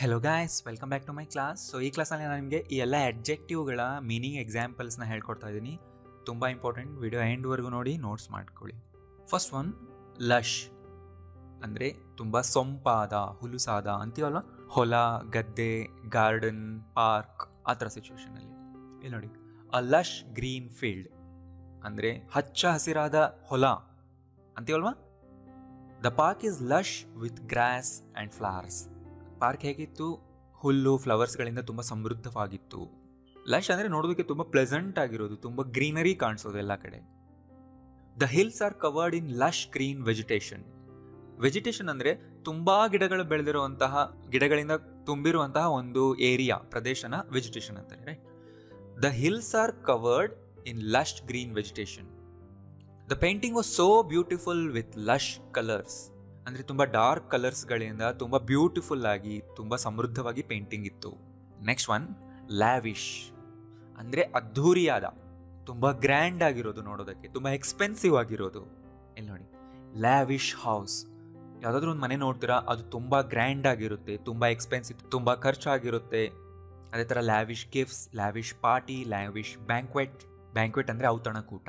hello guys welcome back to my class so ಈ ಕ್ಲಾಸಲ್ಲಿ ನಾನು ನಿಮಗೆ ಈ ಎಲ್ಲ ಅಡ್ಜೆಕ್ಟಿವ್ಗಳ ಮೀನಿಂಗ್ ಎಕ್ಸಾಂಪಲ್ಸ್ನ ಹೇಳ್ಕೊಡ್ತಾ ಇದ್ದೀನಿ ತುಂಬ ಇಂಪಾರ್ಟೆಂಟ್ ವಿಡಿಯೋ ಎಂಡ್ವರೆಗೂ ನೋಡಿ ನೋಟ್ಸ್ ಮಾಡ್ಕೊಳ್ಳಿ ಫಸ್ಟ್ ಒನ್ ಲಶ್ ಅಂದರೆ ತುಂಬ ಸೊಂಪಾದ ಹುಲುಸಾದ ಅಂತೀವಲ್ಲ ಹೊಲ ಗದ್ದೆ ಗಾರ್ಡನ್ ಪಾರ್ಕ್ ಆ ಥರ ಸಿಚುವೇಶನಲ್ಲಿ ಇಲ್ಲಿ ನೋಡಿ ಅ ಲಶ್ ಗ್ರೀನ್ ಫೀಲ್ಡ್ ಅಂದರೆ ಹಚ್ಚ ಹಸಿರಾದ ಹೊಲ ಅಂತೀವಲ್ವಾ the park is lush with grass and flowers park ಹೇಗಿತ್ತು ಹುಲ್ಲು ಫ್ಲವರ್ಸ್ಗಳಿಂದ ತುಂಬ ಸಮೃದ್ಧವಾಗಿತ್ತು ಲಶ್ ಅಂದರೆ ನೋಡೋದಕ್ಕೆ ತುಂಬ ಪ್ಲೆಸೆಂಟ್ ಆಗಿರೋದು ತುಂಬ ಗ್ರೀನರಿ ಕಾಣಿಸೋದು ಎಲ್ಲ ಕಡೆ the hills are covered in lush green vegetation vegetation ಅಂದರೆ ತುಂಬಾ ಗಿಡಗಳು ಬೆಳೆದಿರುವಂತಹ ಗಿಡಗಳಿಂದ ತುಂಬಿರುವಂತಹ ಒಂದು ಏರಿಯಾ ಪ್ರದೇಶನ ವೆಜಿಟೇಷನ್ ಅಂತಾರೆ right the hills are covered in lush green vegetation the painting was so beautiful with lush colours ಅಂದರೆ ತುಂಬ ಡಾರ್ಕ್ ಕಲರ್ಸ್ಗಳಿಂದ ತುಂಬ ಬ್ಯೂಟಿಫುಲ್ ಆಗಿ ತುಂಬ ಸಮೃದ್ಧವಾಗಿ ಪೇಂಟಿಂಗ್ ಇತ್ತು ನೆಕ್ಸ್ಟ್ ಒನ್ ಲ್ಯಾವಿಶ್ ಅಂದರೆ ಅದ್ಧೂರಿಯಾದ ತುಂಬ ಗ್ರ್ಯಾಂಡ್ ಆಗಿರೋದು ನೋಡೋದಕ್ಕೆ ತುಂಬ ಎಕ್ಸ್ಪೆನ್ಸಿವ್ ಆಗಿರೋದು ಇಲ್ಲಿ ನೋಡಿ ಲ್ಯಾವಿಶ್ ಹೌಸ್ ಯಾವುದಾದ್ರೂ ಒಂದು ಮನೆ ನೋಡ್ತೀರಾ ಅದು ತುಂಬ ಗ್ರ್ಯಾಂಡ್ ಆಗಿರುತ್ತೆ ತುಂಬ ಎಕ್ಸ್ಪೆನ್ಸಿವ್ ತುಂಬ ಖರ್ಚಾಗಿರುತ್ತೆ ಅದೇ ಥರ lavish gifts lavish party lavish banquet banquet ಅಂದರೆ ಔತಣಕೂಟ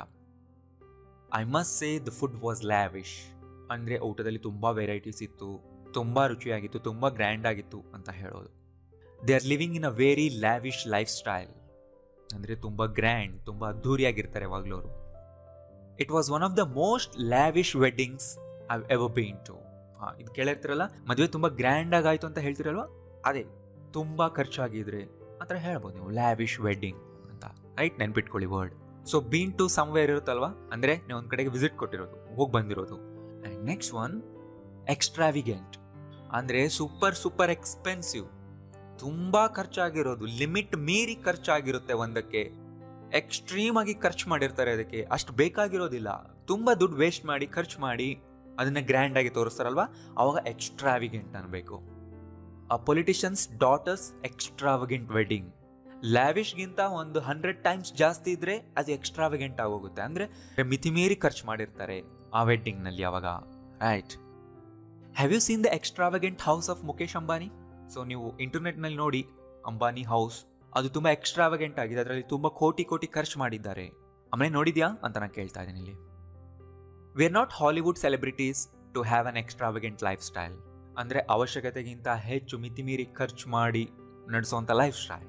I must say the food was lavish ಅಂದರೆ ಊಟದಲ್ಲಿ ತುಂಬ ವೆರೈಟೀಸ್ ಇತ್ತು ತುಂಬ ರುಚಿಯಾಗಿತ್ತು ತುಂಬ ಗ್ರ್ಯಾಂಡ್ ಆಗಿತ್ತು ಅಂತ ಹೇಳೋದು they are living in a very lavish lifestyle ಅಂದರೆ ತುಂಬ ಗ್ರ್ಯಾಂಡ್ ತುಂಬ ಅದ್ಧೂರಿಯಾಗಿರ್ತಾರೆ ಯಾವಾಗಲೂ ಅವರು it was one of the most lavish weddings I ever been to ಹಾಂ ಇದು ಕೇಳಿರ್ತಿರಲ್ಲ ಮದುವೆ ತುಂಬ ಗ್ರ್ಯಾಂಡ್ ಆಗಾಯ್ತು ಅಂತ ಹೇಳ್ತಿರಲ್ವ ಅದೇ ತುಂಬ ಖರ್ಚಾಗಿದ್ರೆ ಆ ಥರ ಹೇಳ್ಬೋದು ನೀವು ಲ್ಯಾವಿಶ್ ವೆಡ್ಡಿಂಗ್ ಅಂತ ರೈಟ್ ನೆನ್ಪಿಟ್ಕೊಳ್ಳಿ word so been to somewhere ಇರುತ್ತಲ್ವಾ ಅಂದರೆ ನೀವು ಒಂದು ಕಡೆಗೆ ವಿಸಿಟ್ ಕೊಟ್ಟಿರೋದು ಹೋಗಿ ಬಂದಿರೋದು ಆ್ಯಂಡ್ ನೆಕ್ಸ್ಟ್ ಒನ್ ಎಕ್ಸ್ಟ್ರಾವಿಗೆಂಟ್ ಅಂದರೆ ಸೂಪರ್ ಸೂಪರ್ ಎಕ್ಸ್ಪೆನ್ಸಿವ್ ತುಂಬ ಖರ್ಚಾಗಿರೋದು ಲಿಮಿಟ್ ಮೀರಿ ಖರ್ಚಾಗಿರುತ್ತೆ ಒಂದಕ್ಕೆ ಎಕ್ಸ್ಟ್ರೀಮ್ ಆಗಿ ಖರ್ಚು ಮಾಡಿರ್ತಾರೆ ಅದಕ್ಕೆ ಅಷ್ಟು ಬೇಕಾಗಿರೋದಿಲ್ಲ ತುಂಬ ದುಡ್ಡು ವೇಸ್ಟ್ ಮಾಡಿ ಖರ್ಚು ಮಾಡಿ ಅದನ್ನ ಗ್ರ್ಯಾಂಡ್ ಆಗಿ ತೋರಿಸ್ತಾರಲ್ವಾ ಅವಾಗ ಎಕ್ಸ್ಟ್ರಾವಿಗೆಂಟ್ ಅನ್ಬೇಕು ಆ ಪೊಲಿಟಿಷಿಯನ್ಸ್ ಡಾಟರ್ಸ್ ಎಕ್ಸ್ಟ್ರಾವಗೆಂಟ್ ವೆಡ್ಡಿಂಗ್ ಲ್ಯಾವಿಶ್ಗಿಂತ ಒಂದು ಹಂಡ್ರೆಡ್ ಟೈಮ್ಸ್ ಜಾಸ್ತಿ ಇದ್ರೆ ಅದು ಎಕ್ಸ್ಟ್ರಾವಗೆಂಟ್ ಆಗೋಗುತ್ತೆ ಅಂದರೆ ಮಿತಿಮೀರಿ ಖರ್ಚು ಮಾಡಿರ್ತಾರೆ ಆ ವೆಡ್ಡಿಂಗ್ನಲ್ಲಿ ಅವಾಗ right have you seen the extravagant house of Mukesh Ambani so ನೀವು ಇಂಟರ್ನೆಟ್ನಲ್ಲಿ ನೋಡಿ ಅಂಬಾನಿ ಹೌಸ್ ಅದು ತುಂಬ ಎಕ್ಸ್ಟ್ರಾವಗೆಂಟ್ ಆಗಿದೆ ಅದರಲ್ಲಿ ತುಂಬ ಕೋಟಿ ಕೋಟಿ ಖರ್ಚು ಮಾಡಿದ್ದಾರೆ ಆಮೇಲೆ ನೋಡಿದ್ಯಾ ಅಂತ ನಾನು ಕೇಳ್ತಾ ಇದ್ದೀನಿ ಇಲ್ಲಿ we are not Hollywood celebrities to have an extravagant lifestyle ಅಂದರೆ ಅವಶ್ಯಕತೆಗಿಂತ ಹೆಚ್ಚು ಮಿತಿಮೀರಿ ಖರ್ಚು ಮಾಡಿ ನಡೆಸುವಂಥ lifestyle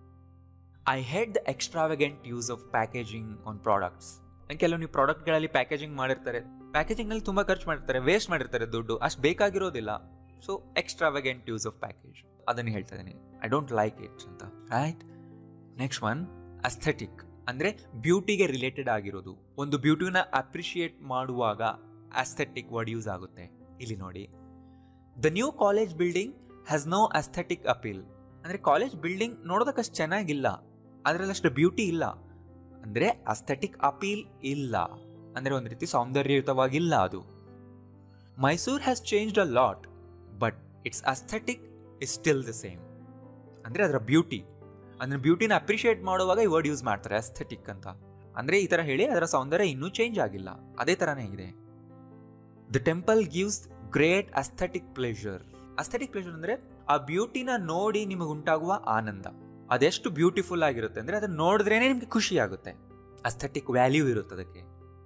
I hate the extravagant use of packaging on products ಕೆಲವು ನೀವು ಪ್ರಾಡಕ್ಟ್ಗಳಲ್ಲಿ ಪ್ಯಾಕೇಜಿಂಗ್ ಮಾಡಿರ್ತಾರೆ ಪ್ಯಾಕೇಜಿಂಗ್ನಲ್ಲಿ ತುಂಬ ಖರ್ಚು ಮಾಡಿರ್ತಾರೆ ವೇಸ್ಟ್ ಮಾಡಿರ್ತಾರೆ ದುಡ್ಡು ಅಷ್ಟು ಬೇಕಾಗಿರೋದಿಲ್ಲ so extravagant use of package ಅದನ್ನು ಹೇಳ್ತಾ ಇದ್ದೀನಿ ಐ ಡೋಂಟ್ ಲೈಕ್ ಇಟ್ ಅಂತ ರೈಟ್ ನೆಕ್ಸ್ಟ್ ಒನ್ ಅಸ್ಥೆಟಿಕ್ ಅಂದರೆ ಬ್ಯೂಟಿಗೆ ರಿಲೇಟೆಡ್ ಆಗಿರೋದು ಒಂದು ಬ್ಯೂಟಿನ ಅಪ್ರಿಷಿಯೇಟ್ ಮಾಡುವಾಗ ಅಸ್ಥೆಟಿಕ್ ವರ್ಡ್ ಯೂಸ್ ಆಗುತ್ತೆ ಇಲ್ಲಿ ನೋಡಿ the new college building has no aesthetic appeal ಅಂದರೆ ಕಾಲೇಜ್ ಬಿಲ್ಡಿಂಗ್ ನೋಡೋದಕ್ಕಷ್ಟು ಚೆನ್ನಾಗಿಲ್ಲ ಅದರಲ್ಲಷ್ಟು ಬ್ಯೂಟಿ ಇಲ್ಲ ಅಂದರೆ ಅಸ್ಥೆಟಿಕ್ ಅಪೀಲ್ ಇಲ್ಲ ಅಂದರೆ ಒಂದು ರೀತಿ ಸೌಂದರ್ಯಯುತವಾಗಿಲ್ಲ ಅದು Mysore has changed a lot but it's aesthetic is still the same ಅಂದರೆ ಅದರ ಬ್ಯೂಟಿ ಅದನ್ನ ಬ್ಯೂಟಿನ ಅಪ್ರಿಷಿಯೇಟ್ ಮಾಡುವಾಗ ಈ ವರ್ಡ್ ಯೂಸ್ ಮಾಡ್ತಾರೆ ಅಸ್ಥೆಟಿಕ್ ಅಂತ ಅಂದರೆ ಈ ಥರ ಹೇಳಿ ಅದರ ಸೌಂದರ್ಯ ಇನ್ನೂ ಚೇಂಜ್ ಆಗಿಲ್ಲ ಅದೇ ಥರನೇ ಇದೆ the temple gives great aesthetic pleasure aesthetic pleasure ಅಂದರೆ ಆ ಬ್ಯೂಟಿನ ನೋಡಿ ನಿಮಗೆ ಉಂಟಾಗುವ ಆನಂದ ಅದೆಷ್ಟು ಬ್ಯೂಟಿಫುಲ್ ಆಗಿರುತ್ತೆ ಅಂದರೆ ಅದನ್ನ ನೋಡಿದ್ರೇನೆ ನಿಮಗೆ ಖುಷಿ ಆಗುತ್ತೆ ಅಸ್ಥೆಟಿಕ್ ವ್ಯಾಲ್ಯೂ ಇರುತ್ತೆ ಅದಕ್ಕೆ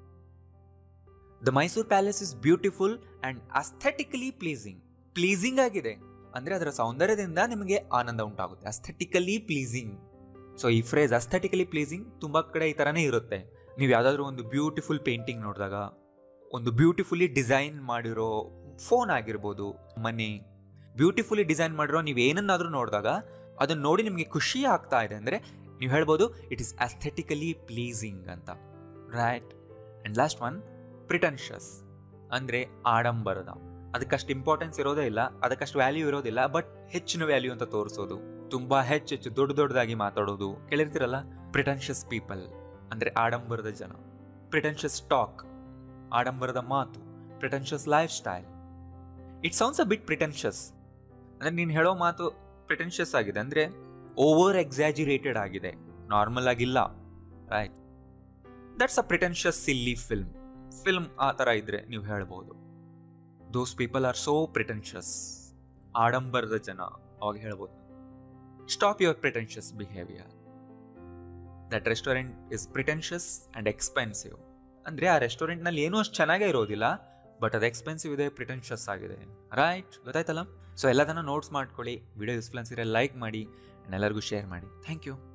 the Mysore palace is beautiful and aesthetically pleasing pleasing ಆಗಿದೆ ಅಂದರೆ ಅದರ ಸೌಂದರ್ಯದಿಂದ ನಿಮಗೆ ಆನಂದ ಉಂಟಾಗುತ್ತೆ ಅಸ್ಥೆಟಿಕಲಿ ಪ್ಲೀಸಿಂಗ್ ಸೊ ಈ ಫ್ರೇಸ್ ಅಸ್ಥೆಟಿಕಲಿ ಪ್ಲೀಸಿಂಗ್ ತುಂಬ ಕಡೆ ಈ ಥರನೇ ಇರುತ್ತೆ ನೀವು ಯಾವುದಾದ್ರೂ ಒಂದು ಬ್ಯೂಟಿಫುಲ್ ಪೇಂಟಿಂಗ್ ನೋಡಿದಾಗ ಒಂದು ಬ್ಯೂಟಿಫುಲ್ಲಿ ಡಿಸೈನ್ ಮಾಡಿರೋ ಫೋನ್ ಆಗಿರ್ಬೋದು ಮನೆ ಬ್ಯೂಟಿಫುಲ್ಲಿ ಡಿಸೈನ್ ಮಾಡಿರೋ ನೀವು ಏನನ್ನಾದರೂ ನೋಡಿದಾಗ ಅದನ್ನ ನೋಡಿ ನಿಮಗೆ ಖುಷಿ ಆಗ್ತಾ ಇದೆ ಅಂದರೆ ನೀವು ಹೇಳ್ಬೋದು ಇಟ್ ಇಸ್ ಅಸ್ಥೆಟಿಕಲಿ ಪ್ಲೀಸಿಂಗ್ ಅಂತ right and last one pretentious ಅಂದರೆ ಆಡಂಬರದ ಅದಕ್ಕಷ್ಟು ಇಂಪಾರ್ಟೆನ್ಸ್ ಇರೋದೇ ಇಲ್ಲ ಅದಕ್ಕಷ್ಟು ವ್ಯಾಲ್ಯೂ ಇರೋದಿಲ್ಲ ಬಟ್ ಹೆಚ್ಚಿನ ವ್ಯಾಲ್ಯೂ ಅಂತ ತೋರಿಸೋದು ತುಂಬ ಹೆಚ್ಚೆಚ್ಚು ದೊಡ್ಡ ದೊಡ್ಡದಾಗಿ ಮಾತಾಡೋದು ಕೇಳಿರ್ತಿರಲ್ಲ ಪ್ರಿಟನ್ಷಿಯಸ್ ಪೀಪಲ್ ಅಂದರೆ ಆಡಂಬರದ ಜನ ಪ್ರಿಟನ್ಷಿಯಸ್ ಟಾಕ್ ಆಡಂಬರದ ಮಾತು pretentious lifestyle it sounds a bit pretentious ಅಂದರೆ ನೀನು ಹೇಳೋ ಮಾತು ಪ್ರಿಟೆನ್ಷಿಯಸ್ ಆಗಿದೆ ಅಂದರೆ ಓವರ್ ಎಕ್ಸಾಜಿರೇಟೆಡ್ ಆಗಿದೆ ನಾರ್ಮಲ್ ಆಗಿಲ್ಲ right that's a pretentious silly film film ಆ ಥರ ಇದ್ರೆ ನೀವು ಹೇಳ್ಬೋದು those people are so pretentious ಆಡಂಬರದ ಜನ ಅವಾಗ ಹೇಳ್ಬೋದು stop your pretentious behaviour that restaurant is pretentious and expensive ಅಂದರೆ ಆ ರೆಸ್ಟೋರೆಂಟ್ನಲ್ಲಿ ಏನೂ ಅಷ್ಟು ಚೆನ್ನಾಗೇ ಇರೋದಿಲ್ಲ ಬಟ್ ಅದು ಎಕ್ಸ್ಪೆನ್ಸಿವ್ ಇದೆ ಪ್ರಿಟೆನ್ಷಿಯಸ್ ಆಗಿದೆ ರೈಟ್ ಗೊತ್ತಾಯ್ತಲ್ಲ ಸೊ ಎಲ್ಲದನ್ನು ನೋಟ್ಸ್ ಮಾಡ್ಕೊಳ್ಳಿ ವಿಡಿಯೋ ಯೂಸ್ಫುಲ್ ಅನ್ಸಿದ್ರೆ ಲೈಕ್ ಮಾಡಿ ಆ್ಯಂಡ್ ಎಲ್ಲರಿಗೂ ಶೇರ್ ಮಾಡಿ ಥ್ಯಾಂಕ್ ಯು